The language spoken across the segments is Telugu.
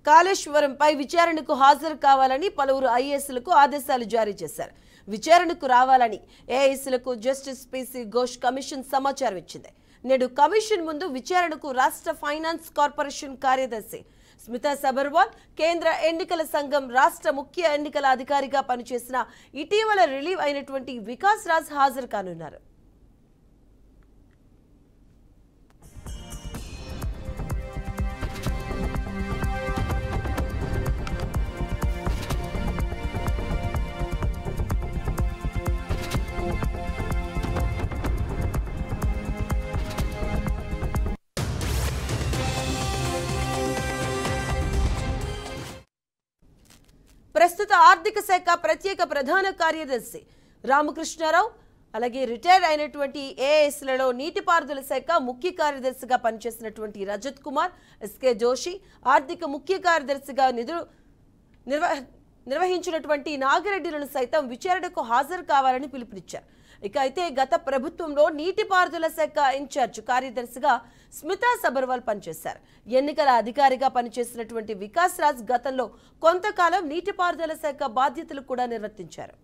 కాళేశ్వరంపై విచారణకు హాజరు కావాలని పలువురు ఐఏఎస్లకు ఆదేశాలు జారీ చేశారు విచారణకు రావాలని ఏఐఎస్లకు జస్టిస్ పిసి ఘోష్ కమిషన్ సమాచారం ఇచ్చింది నేడు కమిషన్ ముందు విచారణకు రాష్ట్ర ఫైనాన్స్ కార్పొరేషన్ కార్యదర్శి స్మితా సబర్వాల్ కేంద్ర ఎన్నికల సంఘం రాష్ట్ర ముఖ్య ఎన్నికల అధికారిగా పనిచేసిన ఇటీవల రిలీవ్ అయినటువంటి వికాస్ రాజ్ హాజరు కానున్నారు ప్రస్తుత ఆర్థిక శాఖ ప్రత్యేక ప్రధాన కార్యదర్శి రామకృష్ణారావు అలాగే రిటైర్ అయినటువంటి ఏఎస్లలో నీటిపారుదల శాఖ ముఖ్య కార్యదర్శిగా పనిచేసినటువంటి రజత్ కుమార్ ఎస్కే జోషి ఆర్థిక ముఖ్య కార్యదర్శిగా నిధులు నిర్వ నిర్వహించినటువంటి నాగిరెడ్డిలను సైతం విచారణకు హాజరు కావాలని పిలుపునిచ్చారు ఇక అయితే గత ప్రభుత్వంలో నీటిపారుదల శాఖ ఇన్ఛార్జ్ కార్యదర్శిగా స్మితా సబర్వాల్ పనిచేశారు ఎన్నికల అధికారిగా పనిచేసినటువంటి వికాస్ రాజ్ గతంలో కొంతకాలం నీటిపారుదల శాఖ బాధ్యతలు కూడా నిర్వర్తించారు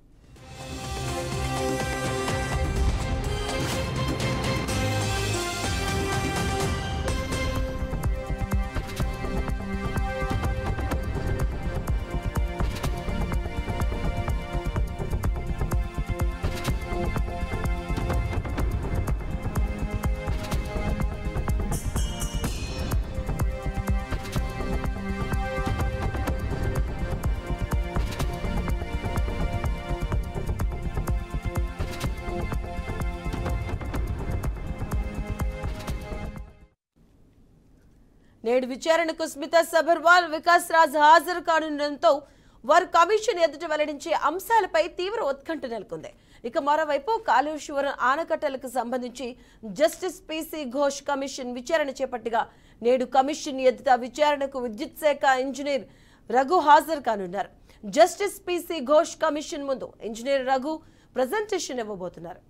నేడు విచారణకు స్మితా సబర్వాల్ వికాస్ రాజ్ హాజరు కానుండటంతో వారు కమిషన్ ఎదుట వెల్లడించే అంశాలపై తీవ్ర ఉత్కంఠ నెలకొంది ఇక మరోవైపు కాళేశ్వరం ఆనకట్టలకు సంబంధించి జస్టిస్ పిసి ఘోష్ కమిషన్ విచారణ చేపట్టగా నేడు కమిషన్ ఎదుట విచారణకు విద్యుత్ శాఖ ఇంజనీర్ రఘు హాజరు కానున్నారు జస్టిస్ పిసి ఘోష్ కమిషన్ ముందు ఇంజనీర్ రఘు ప్రజెంటేషన్ ఇవ్వబోతున్నారు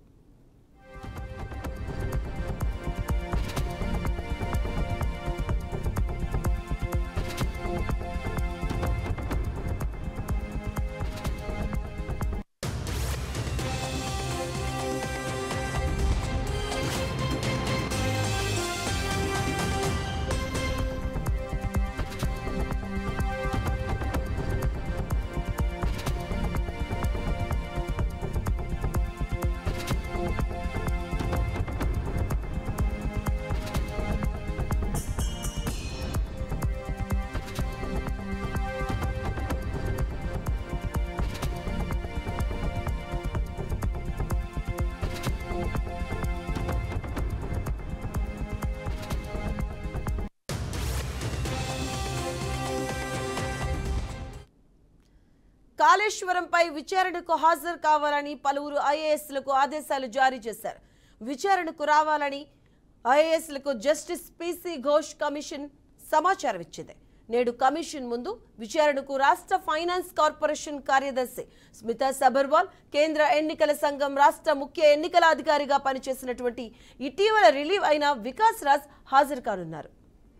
కాళేశ్వరంపై విచారణకు హాజరు కావాలని పలువురు ఐఏఎస్లకు ఆదేశాలు జారీ చేశారు విచారణకు రావాలని ఐఏఎస్లకు జస్టిస్ పిసి ఘోష్ కమిషన్ సమాచారం ఇచ్చింది నేడు కమిషన్ ముందు విచారణకు రాష్ట్ర ఫైనాన్స్ కార్పొరేషన్ కార్యదర్శి స్మితా సబర్వాల్ కేంద్ర ఎన్నికల సంఘం రాష్ట్ర ముఖ్య ఎన్నికల అధికారిగా పనిచేసినటువంటి ఇటీవల రిలీవ్ అయిన వికాస్ రాజ్ హాజరు కానున్నారు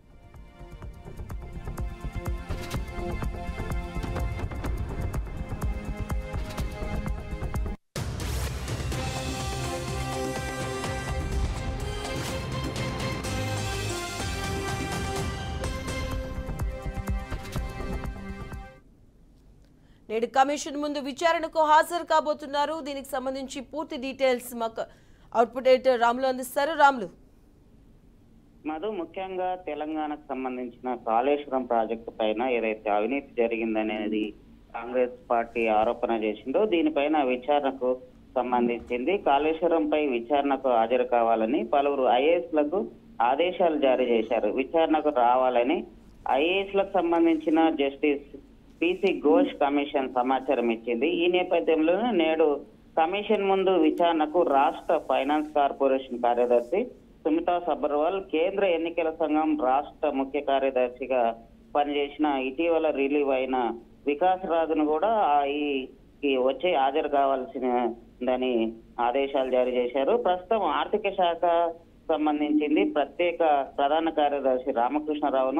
నేడు కమిషన్ ముందు విచారణకు హాజరు కాబోతున్నారు దీనికి సంబంధించి పూర్తి డీటెయిల్స్ మాకు అవుట్పుట్ ఎడిటర్ రాములు అందిస్తారు రాములు మధు ముఖ్యంగా తెలంగాణకు సంబంధించిన కాళేశ్వరం ప్రాజెక్టు పైన ఏదైతే అవినీతి జరిగిందనేది కాంగ్రెస్ పార్టీ ఆరోపణ చేసిందో దీనిపైన విచారణకు సంబంధించింది కాళేశ్వరంపై విచారణకు హాజరు కావాలని పలువురు ఐఏఎస్ లకు ఆదేశాలు జారీ చేశారు విచారణకు రావాలని ఐఏఎస్ లకు సంబంధించిన జస్టిస్ పిసి ఘోష్ కమిషన్ సమాచారం ఇచ్చింది ఈ నేపథ్యంలోనే నేడు కమిషన్ ముందు విచారణకు రాష్ట్ర ఫైనాన్స్ కార్పొరేషన్ కార్యదర్శి సుమితా సబర్వాల్ కేంద్ర ఎన్నికల సంఘం రాష్ట్ర ముఖ్య కార్యదర్శిగా పనిచేసిన ఇటీవల రిలీవ్ అయిన వికాస్ రాజును కూడా ఆ ఈ ఈ వచ్చి హాజరు కావాల్సిందని ఆదేశాలు జారీ చేశారు ప్రస్తుతం ఆర్థిక శాఖ సంబంధించింది ప్రత్యేక ప్రధాన కార్యదర్శి రామకృష్ణరావును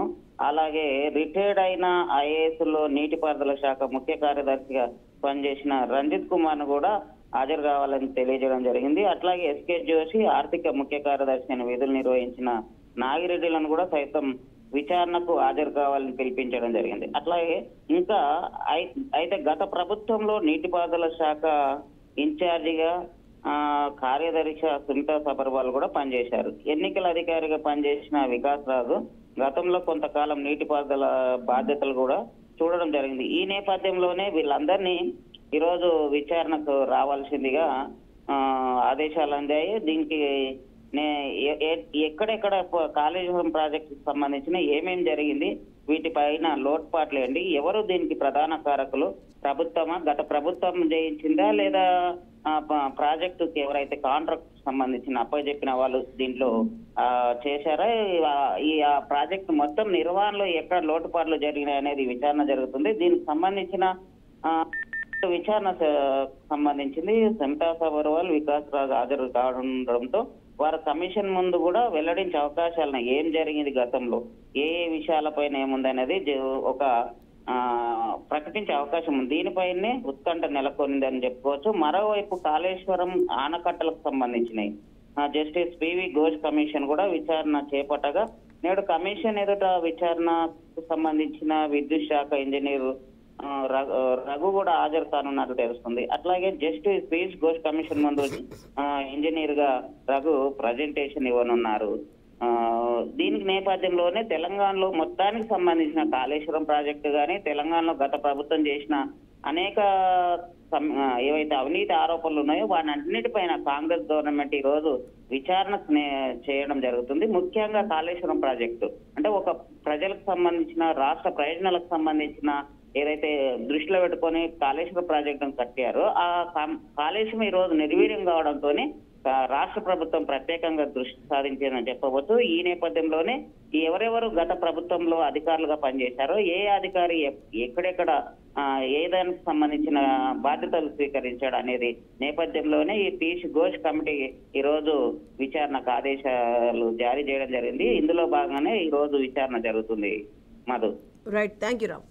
అలాగే రిటైర్డ్ అయిన ఐఏఎస్ లో నీటిపారుదల శాఖ ముఖ్య కార్యదర్శిగా పనిచేసిన రంజిత్ కుమార్ ను కూడా హాజరు కావాలని తెలియజేయడం జరిగింది అట్లాగే ఎస్కే జోషి ఆర్థిక ముఖ్య కార్యదర్శి అయిన విధులు నిర్వహించిన నాగిరెడ్డిలను కూడా సైతం విచారణకు హాజరు కావాలని పిలిపించడం జరిగింది అట్లాగే ఇంకా ఐ- అయితే గత ప్రభుత్వంలో నీటిపారుదల శాఖ ఇన్ఛార్జిగా ఆ, కార్యదర్శి సునీత సబర్వాల్ కూడా పనిచేశారు ఎన్నికల అధికారిగా పనిచేసిన వికాస్ రాజు గతంలో కొంతకాలం నీటిపారుదల బాధ్యతలు కూడా చూడడం జరిగింది ఈ నేపథ్యంలోనే వీళ్ళందరినీ ఈరోజు విచారణకు రావాల్సిందిగా ఆ, ఆదేశాలు అందాయి దీనికి నే ఎ- ఎ- ఎక్కడెక్కడ ప- కాళేశ్వరం ప్రాజెక్టు సంబంధించిన ఏమేం జరిగింది వీటిపైన లోటుపాట్లు ఏంటి ఎవరు దీనికి ప్రధాన కారకులు ప్రభుత్వమా గత ప్రభుత్వం చేయించిందా లేదా ఆ, ప- ప్రాజెక్టుకి ఎవరైతే కాంట్రాక్ట్ సంబంధించిన అప్పచెప్పిన వాళ్ళు దీంట్లో ఆ, చేశారా ఈ- ఆ- ఈ ఆ ప్రాజెక్టు మొత్తం నిర్వహణలో ఎక్కడ లోటుపాట్లు జరిగినాయి అనేది విచారణ జరుగుతుంది దీనికి సంబంధించిన ఆ, విచారణ స- సంబంధించింది సమితా సబర్వాల్ వికాస్ రాజ్ హాజరు కావడంతో వారు కమిషన్ ముందు కూడా వెల్లడించే అవకాశాలు ఉన్నాయి. ఏం జరిగింది గతంలో ఏ ఏ విషయాలపైన ఏముందనేది జ- ఒక ఆ, ప్రకటించే అవకాశం ఉంది దీనిపైనే ఉత్కంఠ నెలకొందని చెప్పుకోవచ్చు మరోవైపు కాళేశ్వరం ఆనకట్టలకు సంబంధించినవి ఆ, జస్టిస్ పివి ఘోష్ కమిషన్ కూడా విచారణ చేపట్టగా నేడు కమిషన్ ఎదుట విచారణకు సంబంధించిన విద్యుత్ శాఖ ఇంజనీర్ ఆ, ర- రఘు కూడా హాజరు కానున్నట్టు తెలుస్తుంది అట్లాగే జస్టిస్ పీస్ ఘోష్ కమిషన్ ముందు ఆ, ఇంజనీర్ గా రఘు ప్రజెంటేషన్ ఇవ్వనున్నారు ఆ, దీనికి నేపథ్యంలోనే తెలంగాణలో మొత్తానికి సంబంధించిన కాళేశ్వరం ప్రాజెక్టు గాని తెలంగాణలో గత ప్రభుత్వం చేసిన అనేక సం- ఆ, ఏవైతే అవినీతి ఆరోపణలు ఉన్నాయో వాటి అన్నిటిపైన కాంగ్రెస్ గవర్నమెంట్ ఈ రోజు విచారణ నే- చేయడం జరుగుతుంది ముఖ్యంగా కాళేశ్వరం ప్రాజెక్టు అంటే ఒక ప్రజలకు సంబంధించిన రాష్ట్ర ప్రయోజనాలకు సంబంధించిన ఏదైతే దృష్టిలో పెట్టుకొని కాళేశ్వరం ప్రాజెక్టును కట్టారో ఆ కాం- కాళేశ్వరం ఈ రోజు నిర్వీర్యం కావడంతోనే ఆ, రాష్ట్ర ప్రభుత్వం ప్రత్యేకంగా దృష్టి సాధించిందని చెప్పవచ్చు ఈ నేపథ్యంలోనే ఈ ఎవరెవరు గత ప్రభుత్వంలో అధికారులుగా పనిచేశారో ఏ అధికారి ఎక్- ఎక్కడెక్కడ ఆ, ఏ దానికి సంబంధించిన బాధ్యతలు స్వీకరించాడు అనేది నేపథ్యంలోనే ఈ పీయూష్ ఘోష్ కమిటీ ఈ రోజు విచారణకు ఆదేశాలు జారీ చేయడం జరిగింది ఇందులో భాగంగానే ఈ రోజు విచారణ జరుగుతుంది Madhu right thank you Ram